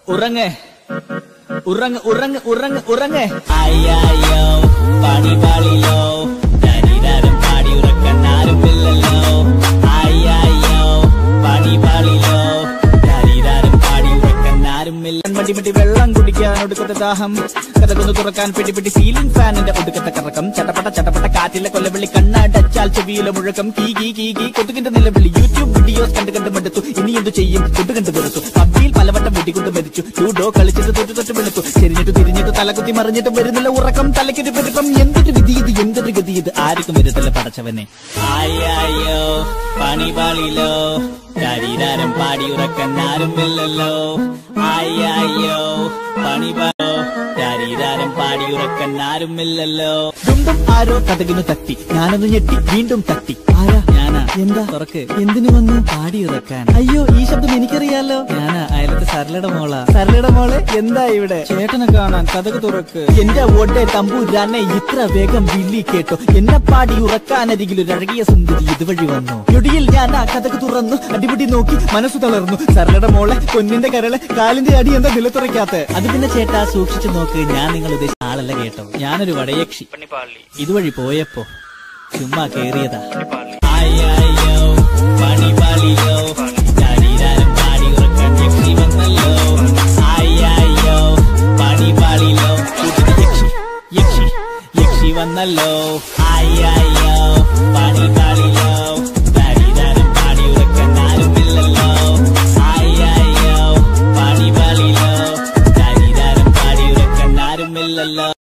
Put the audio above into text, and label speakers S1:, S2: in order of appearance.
S1: ഉറങ്ങ് ഉറങ്ങ് ഉറങ്ങ് ഉറങ്ങ് ഉറങ്ങ് അയ്യോ പണി പാളിലോ ശരീരം പാടി ഉറക്കാൻ ആരുമില്ലല്ലോ അയ്യോ പണി പാളിലോ ശരീരം പാടി ഉറക്കാൻ ആരുമില്ല മടി മടി വെള്ളം കുടിക്കാൻ ഒടുക്കത്തെ ദാഹം കഥകൊന്ന് തുറക്കാൻ പിടി പിടി സീലിംഗ് ഫാനിന്റെ ഒടുക്കത്തെ കറക്കം ചട്ടപ്പട്ട ചട്ടപ്പട്ട കാറ്റിലെ കൊല്ലവിളി കണ്ണടച്ചാൽ ചെവിയിലെ മുഴക്കം കീ കീ കീ കീ കൊതുകിന്റെ നിലവിളി യൂട്യൂബ് വീഡിയോസ് കണ്ട് കണ്ട് മടുത്തു ഇനി എന്തു ചെയ്യും കൊണ്ടു കണ്ട് വെറുത്തു പബ്ജിയിൽ പലവട്ടം വെടികൊണ്ട് മരിച്ചു ലൂഡോ കളിച്ചിട്ട് തൊട്ട് തൊട്ട് വെളുത്തു ചെരിഞ്ഞിട്ട് തിരിഞ്ഞിട്ട് തലകുത്തി മറിഞ്ഞിട്ട് വരുന്നില്ല ഉറക്കം തലയ്ക്കൊരു പെരുപ്പം എന്തൊരു വിധി ഇത് എന്തൊരു ഗതി ഇത് ആർക്കും വരുത്തില്ല പടച്ചവനെ ആയോ പണി പാളിലോ ശരീരം പാടി ഉറക്കാൻ ആരുമില്ലല്ലോ ആയോ പണി പാടോ ശരീരം പാടി ഉറക്കാൻ ആരുമില്ലല്ലോ ദുണ്ടും ആരോ കഥകിനു തട്ടി ഞാനൊന്ന് ഞെട്ടി വീണ്ടും തട്ടി ആരാ ഞാനാ എന്താ തുറക്ക് എന്തിനു വന്നു പാടി ഉറക്കാൻ അയ്യോ ഈ ശബ്ദം എനിക്കറിയാലോ ഞാനാ അയലത്തെ സരളയുടെ മോളാ സരളയുടെ മോളെ എന്താ ഇവിടെ ചേട്ടനെ കാണാൻ കഥക് തുറക്ക് എന്റെ ഓട്ടെ തമ്പൂരാനെ ഇത്ര വേഗം വിളി കേട്ടോ എന്നെ പാടി ഉറക്കാനരികിൽ ഒരു അഴകിയ സുന്ദരി ഇതുവഴി വന്നു ഞൊടിയിൽ ഞാൻ ആ കഥക് തുറന്നു അടിപിടി നോക്കി മനസ്സ് തളർന്നു സരളയുടെ മോളെ പൊന്നിന്റെ കരളെ കാലിന്റെ അടി എന്താ നിലത്തുറയ്ക്കാത്ത അത് പിന്നെ ചേട്ടാ സൂക്ഷിച്ചു നോക്ക് ഞാൻ നിങ്ങൾ ഉദ്ദേശിച്ച ആളല്ല കേട്ടോ ഞാനൊരു വടയക്ഷി ഇതുവഴി പോയപ്പോ ചുമ്മാ കേറിയതാ ആയോ പണിപാളിയോ ശരീരം പാടി ഉറക്കാൻ യക്ഷി വന്നല്ലോ ആയോ പണിപാളിലോ കൂട്ടിന് യക്ഷി യക്ഷി യക്ഷി വന്നല്ലോ ആയോ പണിപാളിലോ ശരീരം പാടി ഉറക്കാൻ ആരുമില്ലല്ലോ ആയോ പണിപാളിലോ ശരീരം പാടി ഉറക്കാൻ ആരുമില്ലല്ലോ